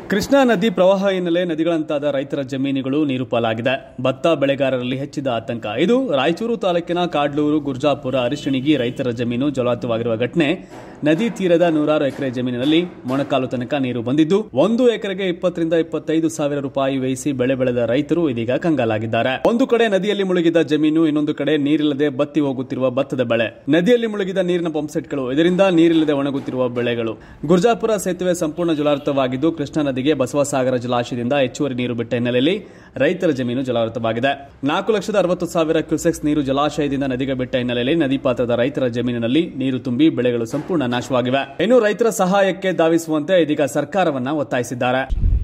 ಕೃಷ್ಣಾ ನದಿ ಪ್ರವಾಹ ಹಿನ್ನೆಲೆ ನದಿಗಳಂತಾದ ರೈತರ ಜಮೀನುಗಳು ನೀರು ಪಾಲಾಗಿದೆ ಭತ್ತ ಬೆಳೆಗಾರರಲ್ಲಿ ಹೆಚ್ಚಿದ ಆತಂಕ ಇದು ರಾಯಚೂರು ತಾಲೂಕಿನ ಕಾಡ್ಲೂರು ಗುರ್ಜಾಪುರ ಅರಿಶಿಣಿಗಿ ರೈತರ ಜಮೀನು ಜಲಾವೃತವಾಗಿರುವ ಘಟನೆ ನದಿ ತೀರದ ನೂರಾರು ಎಕರೆ ಜಮೀನಿನಲ್ಲಿ ಮೊಣಕಾಲು ತನಕ ನೀರು ಬಂದಿದ್ದು ಒಂದು ಎಕರೆಗೆ ಇಪ್ಪತ್ತರಿಂದ ಇಪ್ಪತ್ತೈದು ಸಾವಿರ ರೂಪಾಯಿ ವ್ಯಯಿಸಿ ಬೆಳೆ ಬೆಳೆದ ರೈತರು ಇದೀಗ ಕಂಗಾಲಾಗಿದ್ದಾರೆ ಒಂದು ಕಡೆ ನದಿಯಲ್ಲಿ ಮುಳುಗಿದ ಜಮೀನು ಇನ್ನೊಂದು ಕಡೆ ನೀರಿಲ್ಲದೆ ಬತ್ತಿ ಹೋಗುತ್ತಿರುವ ಭತ್ತದ ಬೆಳೆ ನದಿಯಲ್ಲಿ ಮುಳುಗಿದ ನೀರಿನ ಪಂಪ್ಸೆಟ್ಗಳು ಇದರಿಂದ ನೀರಿಲ್ಲದೆ ಒಣಗುತ್ತಿರುವ ಬೆಳೆಗಳು ಗುರ್ಜಾಪುರ ಸೇತುವೆ ಸಂಪೂರ್ಣ ಜಲಾವೃತವಾಗಿದ್ದು ಕೃಷ್ಣಾ ನದಿಗೆ ಬಸವಸಾಗರ ಜಲಾಶಯದಿಂದ ಹೆಚ್ಚುವರಿ ನೀರು ಬಿಟ್ಟ ಹಿನ್ನೆಲೆಯಲ್ಲಿ ರೈತರ ಜಮೀನು ಜಲಾವೃತವಾಗಿದೆ ನಾಲ್ಕು ಲಕ್ಷದ ಅರವತ್ತು ಸಾವಿರ ಕ್ಯೂಸೆಕ್ಸ್ ನೀರು ಜಲಾಶಯದಿಂದ ನದಿಗೆ ಬಿಟ್ಟ ಹಿನ್ನೆಲೆಯಲ್ಲಿ ನದಿ ಪಾತ್ರದ ರೈತರ ಜಮೀನಿನಲ್ಲಿ ನೀರು ತುಂಬಿ ಬೆಳೆಗಳು ಸಂಪೂರ್ಣ ನಾಶವಾಗಿವೆ ಇನ್ನು ರೈತರ ಸಹಾಯಕ್ಕೆ ಧಾವಿಸುವಂತೆ ಇದೀಗ ಸರ್ಕಾರವನ್ನ ಒತ್ತಾಯಿಸಿದ್ದಾರೆ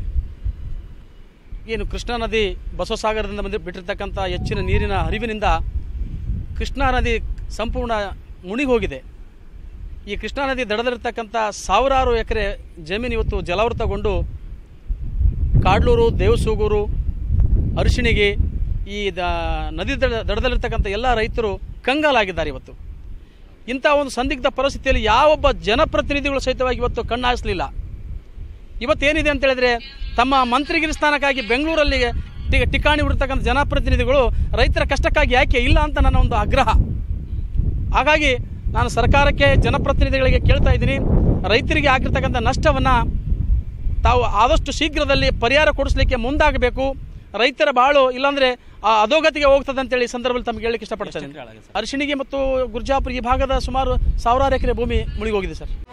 ಏನು ಕೃಷ್ಣಾ ನದಿ ಬಸವಸಾಗರದಿಂದ ಬಂದು ಬಿಟ್ಟಿರ್ತಕ್ಕಂಥ ಹೆಚ್ಚಿನ ನೀರಿನ ಹರಿವಿನಿಂದ ಕೃಷ್ಣಾ ನದಿ ಸಂಪೂರ್ಣ ಮುಣಿಗಿ ಹೋಗಿದೆ ಈ ಕೃಷ್ಣಾ ನದಿ ದಡದಲ್ಲಿರ್ತಕ್ಕಂಥ ಸಾವಿರಾರು ಎಕರೆ ಜಮೀನು ಇವತ್ತು ಜಲಾವೃತಗೊಂಡು ಕಾಡ್ಲೂರು ದೇವಸೂಗೂರು ಅರಿಶಿಣಿಗೆ ಈ ದ ನದಿ ದಡ ದಡದಲ್ಲಿರ್ತಕ್ಕಂಥ ಎಲ್ಲ ರೈತರು ಕಂಗಾಲಾಗಿದ್ದಾರೆ ಇವತ್ತು ಇಂಥ ಒಂದು ಸಂದಿಗ್ಧ ಪರಿಸ್ಥಿತಿಯಲ್ಲಿ ಯಾವೊಬ್ಬ ಜನಪ್ರತಿನಿಧಿಗಳು ಸಹಿತವಾಗಿ ಇವತ್ತು ಕಣ್ಣಾಯಿಸಲಿಲ್ಲ ಇವತ್ತೇನಿದೆ ಅಂತ ಹೇಳಿದ್ರೆ ತಮ್ಮ ಮಂತ್ರಿಗಿರಿ ಸ್ಥಾನಕ್ಕಾಗಿ ಬೆಂಗಳೂರಲ್ಲಿ ಟಿ- ಟಿಕಾಣಿ ಹುಡ್ತಕ್ಕಂಥ ಜನಪ್ರತಿನಿಧಿಗಳು ರೈತರ ಕಷ್ಟಕ್ಕಾಗಿ ಯಾಕೆ ಇಲ್ಲ ಅಂತ ನನ್ನ ಒಂದು ಆಗ್ರಹ ಹಾಗಾಗಿ ನಾನು ಸರ್ಕಾರಕ್ಕೆ ಜನಪ್ರತಿನಿಧಿಗಳಿಗೆ ಕೇಳ್ತಾ ಇದ್ದೀನಿ ರೈತರಿಗೆ ಆಗಿರ್ತಕ್ಕಂಥ ನಷ್ಟವನ್ನು ತಾವು ಆದಷ್ಟು ಶೀಘ್ರದಲ್ಲಿ ಪರಿಹಾರ ಕೊಡಿಸಲಿಕ್ಕೆ ಮುಂದಾಗಬೇಕು ರೈತರ ಬಾಳು ಇಲ್ಲಾಂದ್ರೆ ಆ ಅಧೋಗತಿಗೆ ಹೋಗ್ತದೆ ಅಂತೇಳಿ ಈ ಸಂದರ್ಭದಲ್ಲಿ ತಮಗೆ ಹೇಳಲಿಕ್ಕೆ ಇಷ್ಟಪಡ್ತೇನೆ ಅರಿಶಿಣಿಗೆ ಮತ್ತು ಗುರ್ಜಾಪುರ ಈ ಭಾಗದ ಸುಮಾರು ಸಾವಿರಾರು ಎಕರೆ ಭೂಮಿ ಮುಳುಗಿ ಹೋಗಿದೆ ಸರ್